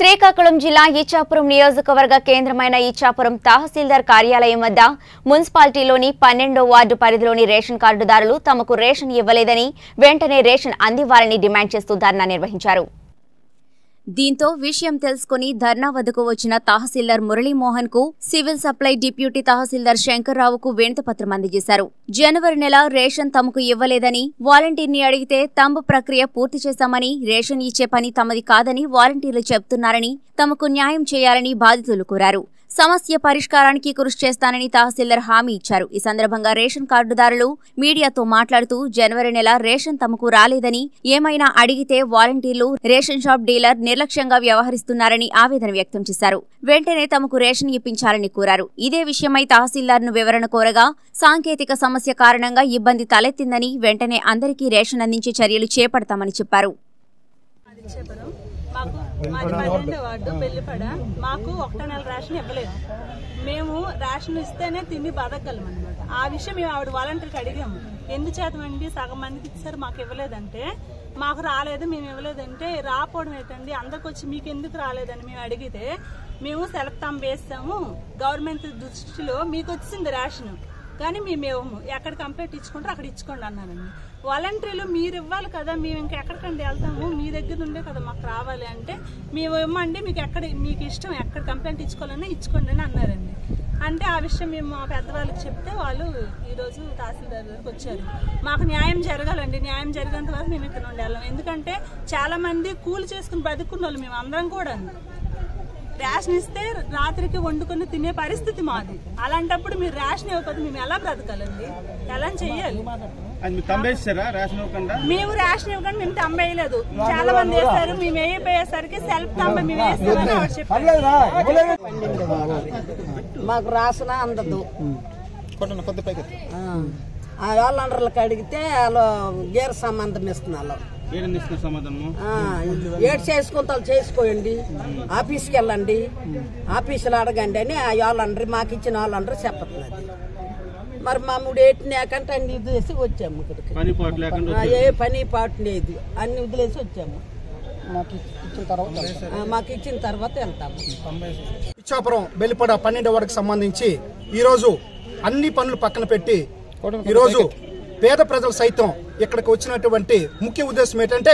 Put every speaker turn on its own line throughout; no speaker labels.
శ్రీకాకుళం జిల్లా ఈచాపురం నియోజకవర్గ కేంద్రమైన ఈచాపురం తహసీల్దార్ కార్యాలయం వద్ద మున్సిపాలిటీలోని పన్నెండో వార్డు పరిధిలోని రేషన్ కార్డుదారులు తమకు రేషన్ ఇవ్వలేదని వెంటనే రేషన్ అందివ్వాలని డిమాండ్ చేస్తూ ధర్నా నిర్వహించారు దీంతో విషయం తెలుసుకుని ధర్నా వద్దకు వచ్చిన తహసీల్దార్ మురళీమోహన్ కు సివిల్ సప్లై డిప్యూటీ తహసీల్దార్ శంకర్రావుకు వినతిపత్రం అందజేశారు జనవరి నెల రేషన్ తమకు ఇవ్వలేదని వాలంటీర్ని అడిగితే తంబు ప్రక్రియ పూర్తి చేశామని రేషన్ ఇచ్చే పని తమది కాదని వాలంటీర్లు చెబుతున్నారని తమకు న్యాయం చేయాలని బాధితులు కోరారు సమస్య పరిష్కారానికి కృషి చేస్తానని తహసీల్దార్ హామీ ఇచ్చారు ఈ సందర్భంగా రేషన్ కార్డుదారులు మీడియాతో మాట్లాడుతూ జనవరి నెల రేషన్ తమకు రాలేదని ఏమైనా అడిగితే వాలంటీర్లు రేషన్ షాప్ డీలర్ నిర్లక్ష్యంగా వ్యవహరిస్తున్నారని ఆవేదన వ్యక్తం చేశారు వెంటనే తమకు రేషన్ ఇప్పించాలని కోరారు ఇదే విషయమై తహసీల్దార్ను వివరణ కోరగా సాంకేతిక సమస్య కారణంగా ఇబ్బంది తలెత్తిందని వెంటనే అందరికీ రేషన్ అందించే చర్యలు చేపడతామని చెప్పారు
ఇచ్చేపురం మాకు మాది పన్నెండో వార్డు పెళ్లిపడ మాకు ఒకటో నెల రేషన్ ఇవ్వలేదు మేము రేషన్ ఇస్తేనే తిని బతకగలం అనమాట ఆ విషయం మేము ఆవిడ వాలంటీర్కి అడిగాము ఎందుచేతమండి సగం మందికి ఇచ్చారు మాకు ఇవ్వలేదంటే మాకు రాలేదు మేము ఇవ్వలేదంటే రాపోవడం ఏంటండి అందరికి వచ్చి మీకు ఎందుకు రాలేదని మేము అడిగితే మేము సెలవు తంబ వేస్తాము గవర్నమెంట్ దృష్టిలో మీకు వచ్చింది రేషన్ కానీ మేము ఇవ్వము ఎక్కడ కంప్లైంట్ ఇచ్చుకుంటారో అక్కడ ఇచ్చుకోండి అన్నారండి వాలంటీర్లు మీరు ఇవ్వాలి కదా మేము ఇంకా ఎక్కడికండి వెళ్తాము మీ దగ్గర నుండే కదా మాకు రావాలి అంటే మేము ఇవ్వమండి మీకు ఎక్కడ మీకు ఇష్టం ఎక్కడ కంప్లైంట్ ఇచ్చుకోవాలన్నా ఇచ్చుకోండి అని అన్నారండి అంటే ఆ విషయం మేము మా పెద్దవాళ్ళకి చెప్తే వాళ్ళు ఈరోజు తహసీల్దార్ దగ్గరికి వచ్చారు మాకు న్యాయం జరగాలండి న్యాయం జరిగేంత వరకు మేము ఇక్కడ నుండి వెళ్ళాం ఎందుకంటే చాలా మంది కూలి చేసుకుని బతుకున్న వాళ్ళు మేము అందరం కూడా రేషన్ ఇస్తే రాత్రికి వండుకొని తినే పరిస్థితి మాది అలాంటప్పుడు మీరు రేషన్ ఇవ్వకపోతే మేము ఎలా బ్రతకాలండి ఎలా చెయ్యాలి
అది మీరు తంబేస్తారా రేషన్ ఇవ్వకుండా
మేము రేషన్ ఇవ్వకుండా మేము తంబేయలేదు చాలా మంది వేస్తారు మేము వేయపోయేసరికి సెల్ఫ్ తంబ మేము వేస్తామని ఆవిడ చెప్పారు
మాకు రాసిన అందదు
కొట్టండి కొద్ది పైకి
ఆ. ఆ వాళ్ళందరికి అడిగితే వాళ్ళు గేర్ సంబంధం ఇస్తున్నారు
ఏడండి ఇస్తున్న సమాధానము
ఆ, ఏడు చేసుకుంటారు చేసుకోండి ఆఫీస్కి వెళ్ళండి ఆఫీసులో అడగండి అని ఆ వాళ్ళందరూ మాకు ఇచ్చిన వాళ్ళందరూ చెప్పట్లేదు మరి మా మూడు ఏటినాకంటే అన్ని వదిలేసి వచ్చాము ఇక్కడికి
పని పాటు లేకుండా
ఆ, ఏ పని పాటు లేదు అన్ని వదిలేసి వచ్చాము ఆ, మాకు ఇచ్చిన తర్వాత వెళ్తాము
ఇచ్చాపురం బెల్లిపడ పన్నెండవ వార్డుకు సంబంధించి ఈరోజు అన్ని పనులు పక్కన పెట్టి ఈరోజు పేద ప్రజలు సైతం ఇక్కడికి వచ్చినటువంటి ముఖ్య ఉద్దేశం ఏంటంటే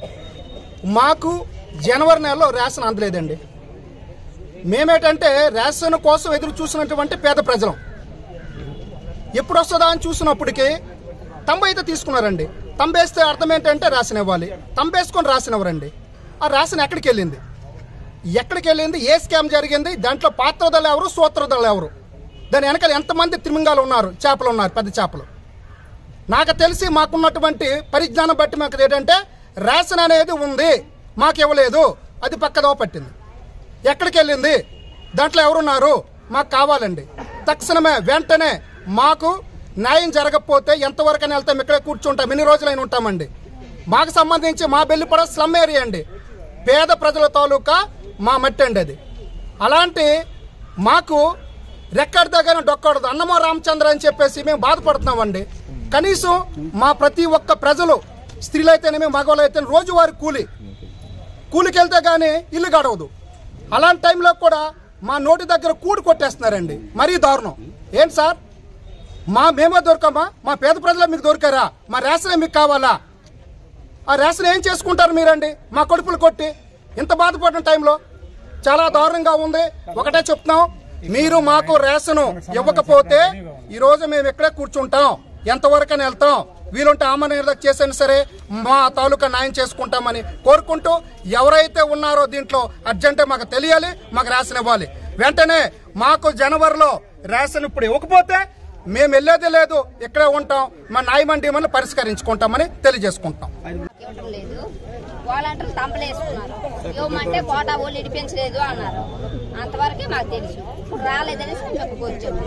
మాకు జనవరి నెలలో రేషన్ అందలేదండి మేమేంటంటే రేషన్ కోసం ఎదురు చూసినటువంటి పేద ప్రజలం ఎప్పుడు వస్తుందా అని చూసినప్పటికీ తంబ అయితే తీసుకున్నారండి తంబేస్తే అర్థం ఏంటంటే రేషన్ ఇవ్వాలి తంబేసుకొని రేషన్ ఇవ్వరండి ఆ రేషన్ ఎక్కడికి వెళ్ళింది ఎక్కడికి వెళ్ళింది ఏ స్కామ్ జరిగింది దాంట్లో పాత్రదలు ఎవరు సూత్రదలు ఎవరు దాని వెనకాల ఎంతమంది తిమింగాలు ఉన్నారు చేపలు ఉన్నారు పెద్ద చేపలు నాకు తెలిసి మాకున్నటువంటి పరిజ్ఞానం బట్టి మాకు ఏంటంటే రేషన్ అనేది ఉంది మాకు ఇవ్వలేదు అది పక్కదో పట్టింది ఎక్కడికి వెళ్ళింది దాంట్లో ఎవరున్నారు మాకు కావాలండి తక్షణమే వెంటనే మాకు న్యాయం జరగకపోతే ఎంతవరకైనా వెళ్తాం ఇక్కడే కూర్చుంటాం ఎన్ని రోజులైనా ఉంటామండి మాకు సంబంధించి మా బెల్లిపడ స్లమ్ ఏరియా అండి పేద ప్రజల తాలూకా మా మట్టి అండి అది అలాంటి మాకు రెక్కడి దగ్గర డొక్కడదు అన్నమో రామచంద్ర అని చెప్పేసి మేము బాధపడుతున్నామండి కనీసం మా ప్రతి ఒక్క ప్రజలు స్త్రీలైతేనేమి మగవాళ్ళు అయితే రోజువారి కూలి కూలికి వెళ్తే గానీ ఇల్లు గడవదు అలాంటి టైంలో కూడా మా నోటి దగ్గర కూడు కొట్టేస్తున్నారండి మరీ దారుణం ఏంటి సార్ మా మేమే దొరకమా మా పేద ప్రజలు మీకు దొరికారా మా రేషనే మీకు కావాలా ఆ రేషన్ ఏం చేసుకుంటారు మీరండి మా కడుపులు కొట్టి ఇంత బాధపడిన టైంలో చాలా దారుణంగా ఉంది ఒకటే చెప్తున్నాం మీరు మాకు రేషన్ ఇవ్వకపోతే ఈ రోజు మేము ఇక్కడే కూర్చుంటాం ఎంతవరకైనా వెళ్తాం వీలుంటే ఆమరణ చేసైనా సరే మా తాలూకా న్యాయం చేసుకుంటామని కోరుకుంటూ ఎవరైతే ఉన్నారో దీంట్లో అర్జెంటే మాకు తెలియాలి మాకు రేషన్ ఇవ్వాలి వెంటనే మాకు జనవరిలో రేషన్ ఇప్పుడు ఇవ్వకపోతే మేము వెళ్ళేది లేదు ఇక్కడే ఉంటాం మా న్యాయమండి మనం పరిష్కరించుకుంటామని తెలియజేసుకుంటాం
ఇవ్వటం లేదు వాలంటీర్లు తంపలేసుకున్నారు ఇవ్వమంటే కోటా వాళ్ళు ఇడిపించలేదు అన్నారు అంతవరకే మాకు తెలుసు ఇప్పుడు రాలేదనేసి మేము ఇక్కడికి వచ్చాము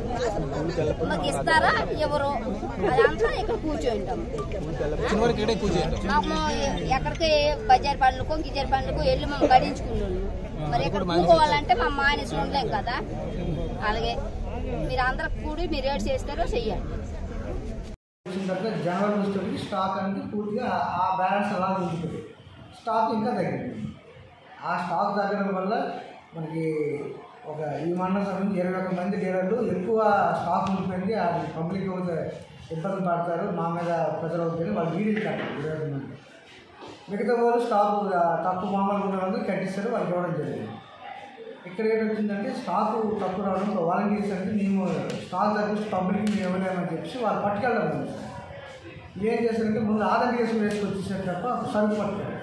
మాకు ఇస్తారా ఎవరు అదంతా ఇక్కడ కూర్చోంటాం మాకు ఎక్కడికి బజార్ పనులకు గిజార్ పనులకు వెళ్ళి మేము గడించుకున్నాము మరి ఇక్కడ కూకోవాలంటే మా మానేసి ఉండలేం కదా అలాగే మీరు అందరు కూడి మీరు ఏడు చేస్తారో చెయ్యండి
వచ్చిన తర్వాత జనవరి వచ్చేటప్పటికి స్టాక్ అనేది పూర్తిగా ఆ బ్యాలెన్స్ అలా ఉంటుంది స్టాక్ ఇంకా తగ్గింది ఆ స్టాక్ తగ్గడం వల్ల మనకి ఒక ఈ మండలం సంబంధించి ఇరవై ఒక్క మంది డీలర్లు ఎక్కువ స్టాక్ ఉండిపోయింది అది పబ్లిక్ ఇబ్బంది పడతారు మా మీద ప్రజలు అవుతుంది వాళ్ళు వీడియోలు కట్టారు ఇరవై ఒక్క మంది మిగతా వాళ్ళు స్టాక్ ఆ, తక్కువ మామూలుగా ఉన్న వాళ్ళు కట్టిస్తారు వాళ్ళకి ఇవ్వడం జరిగింది ఇక్కడ ఏమొచ్చిందంటే స్టాక్ తక్కువ రావడం వాలంటీర్స్ అంటే మేము స్టాక్ తగ్గిస్తే పబ్లిక్ మేము ఇవ్వలేమని చెప్పి వాళ్ళు పట్టుకెళ్ళడం లేదు ఏం చేశారంటే ముందు ఆధార్ కేసులు వేసుకొచ్చేసారు తప్ప సరుకు పట్టుకెళ్ళారు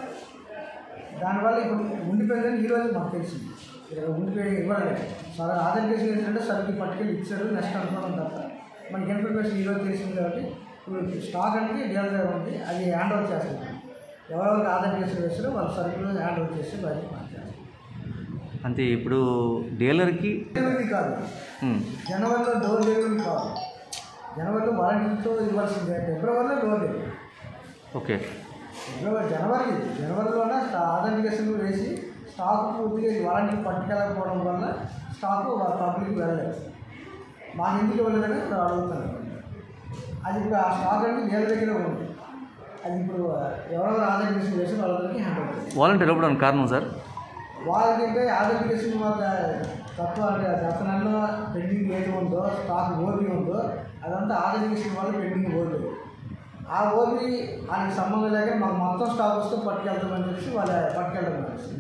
దానివల్ల ఇప్పుడు ఉండిపోయిందని ఈరోజు మాకు తెలిసింది ఇక్కడ ఉండిపోయి ఇవ్వలేదు సరే ఆధార్ కేసులు ఏంటంటే సరుకు పట్టుకెళ్ళి ఇచ్చారు నెక్స్ట్ అనుకోవడం తప్ప మనకి ఇన్ఫర్మేషన్ ఈరోజు తెలిసింది కాబట్టి ఇప్పుడు స్టాక్ అంటే డీలర్ ఉంది అది హ్యాండ్ ఓవర్ చేస్తుంది ఎవరెవరికి ఆధార్ కేసులు వేస్తారో వాళ్ళ సరుకులు హ్యాండ్ ఓవర్ చేసి బయటకు మార్చేస్తారు
అంతే ఇప్పుడు డీలర్కి
డెలివరీ కాదు
ఉమ్,
జనవరిలో డోర్ డెలివరీ కాదు జనవరిలో వారంటీతో ఇవ్వాల్సిందే ఫిబ్రవరిలో డోర్ డెలివరీ
ఓకే
ఫిబ్రవరి జనవరి జనవరిలోనే ఆధార్ కేసులు వేసి స్టాక్ పూర్తిగా వారంటీ పట్టుకెళ్ళకపోవడం వల్ల స్టాక్ పబ్లిక్ వెళ్ళలేదు మాకు ఎందుకు ఇవ్వలేదని ఇప్పుడు అడుగుతున్నారు అది ఇప్పుడు ఆ స్టాక్ అనేది వీళ్ళ దగ్గర ఉంది అది ఇప్పుడు ఎవరెవరు ఆధార్ కేసులు వేసి వాళ్ళకి హ్యాండ్ అవుతుంది
వాలంటీర్ ఇవ్వడానికి కారణం సార్
వాళ్ళకంటే ఆధార్ కేసులు మాకు తక్కువ అంటే గత నెలలో పెండింగ్ ఏది ఉందో స్టాక్ ఓపీ ఉందో అదంతా ఆధార్ కేసుల వల్ల పెండింగ్ ఓపీ ఆ ఓపీ ఆయనకి సంబంధం లేక మాకు మొత్తం స్టాక్ వస్తే పట్టుకెళ్తామని చెప్పి వాళ్ళ పట్టుకెళ్ళడం అనేసి.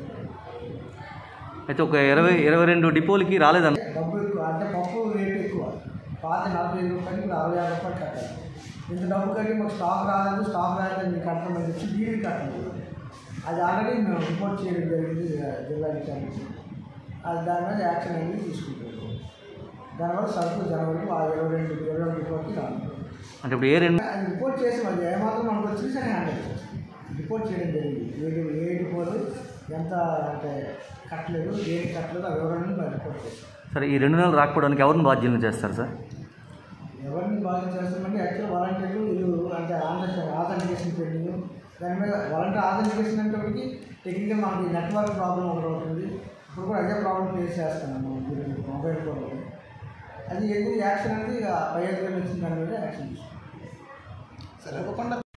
అయితే ఒక ఇరవై ఇరవై రెండు డిపోలకి రాలేదన్న
డబ్బు ఎక్కువ అంటే పప్పు రేట్ ఎక్కువ పాత నలభై ఐదు రూపాయలు ఇప్పుడు అరవై ఆరు రూపాయలు కట్టాలి ఇంత డబ్బు కట్టి మాకు స్టాక్ రాలేదు స్టాక్ రాలేదని మీకు కట్టమని చెప్పి డీడీ కట్టలేదు అది ఆల్రెడీ మేము రిపోర్ట్ చేయడం జరిగింది జిల్లా అధికారికి అది దాని మీద యాక్షన్ అనేది తీసుకుంటారు దానివల్ల సరుకు జనవరికి ఆ ఇరవై రెండు ఇరవై రెండు రిపోర్ట్కి రాలేదు
అంటే ఇప్పుడు ఏ రెండు
అది రిపోర్ట్ చేసి మరి ఏమాత్రం మనకు వచ్చింది సరే హ్యాండిల్ చేస్తాం రిపోర్ట్ చేయడం జరిగింది ఏది ఏ డిపోలు ఎంత అంటే కట్టలేదు ఏది కట్టలేదు ఆ వివరాలను మేము రిపోర్ట్ చేస్తాం
సరే ఈ రెండు నెలలు రాకపోవడానికి ఎవరిని బాధ్యులను చేస్తారు సార్
ఎవరిని బాగా చేస్తామంటే యాక్చువల్ వాలంటీర్లు వీళ్ళు అంటే ఆన్లైన్ ఆథెంటికేషన్ పెండింగ్ దాని మీద వాలంటీర్ ఆథెంటికేషన్ అంటే ఒకటి టెక్నికల్ మనకి నెట్వర్క్ ప్రాబ్లం ఒకటి అవుతుంది ఇప్పుడు కూడా అదే ప్రాబ్లం ఫేస్ చేస్తున్నాం మనం వీళ్ళు మొబైల్ కూడా అది ఎందుకు యాక్షన్ అనేది ఇక పై అధికారులు వచ్చిన దాని మీద యాక్షన్ తీసుకుంటాం
సరే ఇవ్వకుండా